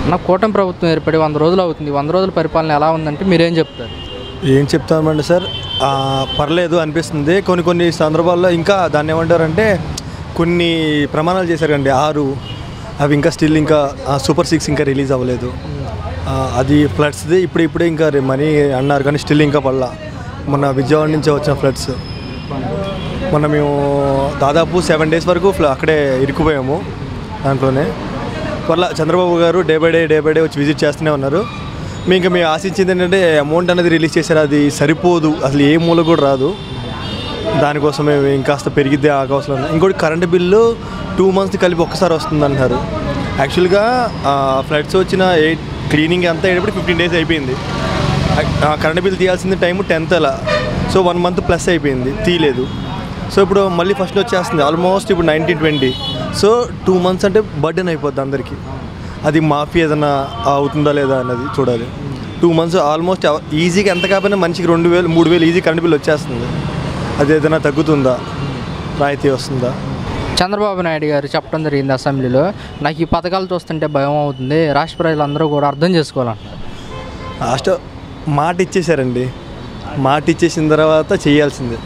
నా కూటమి ప్రభుత్వం ఏర్పడి వంద రోజులు అవుతుంది వంద రోజుల పరిపాలన ఎలా ఉందంటే మీరేం చెప్తారు ఏం చెప్తామండి సార్ ఆ, పర్లేదు అనిపిస్తుంది కొన్ని కొన్ని సందర్భాల్లో ఇంకా దాన్ని ఏమంటారంటే కొన్ని ప్రమాణాలు చేశారండి ఆరు అవి ఇంకా స్టిల్ ఇంకా సూపర్ సిక్స్ ఇంకా రిలీజ్ అవ్వలేదు ఆ, అది ఫ్లడ్స్ది ఇప్పుడు ఇప్పుడే ఇంకా రే- మనీ అన్నారు కానీ స్టిల్ ఇంకా పడలా మొన్న విజయవాడ నుంచి వచ్చిన ఫ్లడ్స్ మొన్న మేము దాదాపు సెవెన్ డేస్ వరకు ఫ్ల- అక్కడే ఇరుక్కుపోయాము దాంట్లోనే వల్ల చంద్రబాబు గారు day by day day by day వచ్చి విజిట్ చేస్తూనే ఉన్నారు మీ ఇంకా మేము ఆశించింది ఏంటంటే అమౌంట్ అనేది రిలీజ్ చేశారు అది సరిపోదు అసలు ఏ మూల కూడా రాదు దానికోసం మేము ఇంకాస్త పెరిగిద్దే అవకాశం ఉంది ఇంకోటి కరెంటు బిల్లు టూ మంత్స్ కలిపి ఒక్కసారి వస్తుంది అంటున్నారు యాక్చువల్గా ఫ్లడ్స్ వచ్చిన ఎయిట్ క్లీనింగ్ అంతా అయ్యేటప్పుడు ఫిఫ్టీన్ డేస్ అయిపోయింది ఆ కరెంట్ బిల్ తీయాల్సింది టైం టెన్త్ అలా సో వన్ మంత్ ప్లస్ అయిపోయింది తీయలేదు సో ఇప్పుడు మళ్ళీ ఫస్ట్ వచ్చేస్తుంది ఆల్మోస్ట్ ఇప్పుడు nineteen twenty so two months అంటే బర్డెన్ అయిపోద్ది అందరికీ అది మాఫీ ఏదైనా అవుతుందా లేదా అన్నది చూడాలి టూ మంత్స్ ఆల్మోస్ట్ ఈజీగా ఎంత కాకపోయినా మనిషికి రెండు వేలు మూడు వేలు ఈజీ కరెంట్ బిల్ వచ్చేస్తుంది అది ఏదైనా తగ్గుతుందా రాయితీ వస్తుందా చంద్రబాబు నాయుడు గారు చెప్పడం జరిగింది అసెంబ్లీలో నాకు ఈ పథకాలు చూస్తుంటే భయం అవుతుంది రాష్ట్ర ప్రజలందరూ కూడా అర్థం చేసుకోవాలంటున్నారు లాస్ట్ మాట ఇచ్చేశారండి మాట ఇచ్చేసిన తర్వాత చేయాల్సిందే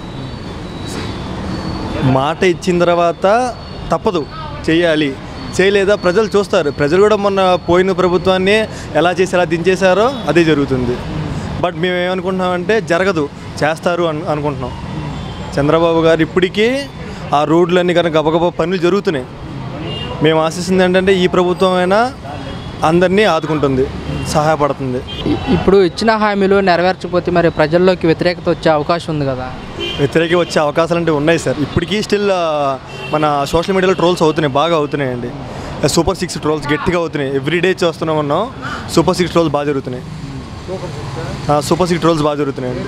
మాట ఇచ్చిన తర్వాత తప్పదు చేయాలి చేయలేదా ప్రజలు చూస్తారు ప్రజలు కూడా మొన్న పోయిన ప్రభుత్వాన్ని ఎలా చేసి ఎలా దించేశారో అదే జరుగుతుంది బట్ మేము ఏమనుకుంటున్నామంటే జరగదు చేస్తారు అను అనుకుంటున్నాం చంద్రబాబు గారు ఇప్పటికీ ఆ రోడ్లన్నీ కనుక గబగబా పనులు జరుగుతున్నాయి మేము ఆశిస్తుంది ఏంటంటే ఈ ప్రభుత్వం అయినా అందరినీ ఆదుకుంటుంది సహాయపడుతుంది ఇ- ఇప్పుడు ఇచ్చిన హామీలు నెరవేర్చకపోతే మరి ప్రజల్లోకి వ్యతిరేకత వచ్చే అవకాశం ఉంది కదా వ్యతిరేకి వచ్చే అవకాశాలు అంటే ఉన్నాయి సార్ ఇప్పటికీ స్టిల్ మన సోషల్ మీడియాలో ట్రోల్స్ అవుతున్నాయి బాగా అవుతున్నాయండి సూపర్ సిక్స్ ట్రోల్స్ గట్టిగా అవుతున్నాయి ఎవ్రీ డే చూస్తూనే ఉన్నాం సూపర్ సిక్స్ ట్రోల్స్ బాగా జరుగుతున్నాయి ఆ, సూపర్ సిక్స్ ట్రోల్స్ బాగా జరుగుతున్నాయండి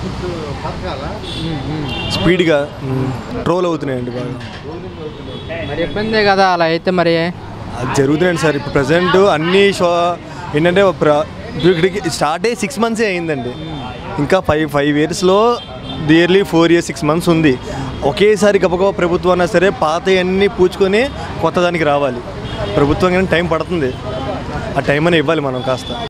స్పీడ్గా ట్రోల్ అవుతున్నాయండి బాగా మరి ఇబ్బందే కదా అలా అయితే మరి అది జరుగుతున్నాయండి సార్ ఇప్పుడు ప్రజెంట్ అన్ని షో ఏంటంటే ప్ర- ఇక్కడికి స్టార్ట్ అయ్యి సిక్స్ మంత్సే అయిందండి ఇంకా ఫైవ్ ఫైవ్ ఇయర్స్లో nearly four years six months ఉంది ఒకేసారి గబగబా ప్రభుత్వం అయినా సరే పాత అన్నీ పూచుకొని కొత్త దానికి రావాలి ప్రభుత్వం కానీ టైం పడుతుంది ఆ టైం అని ఇవ్వాలి మనం కాస్త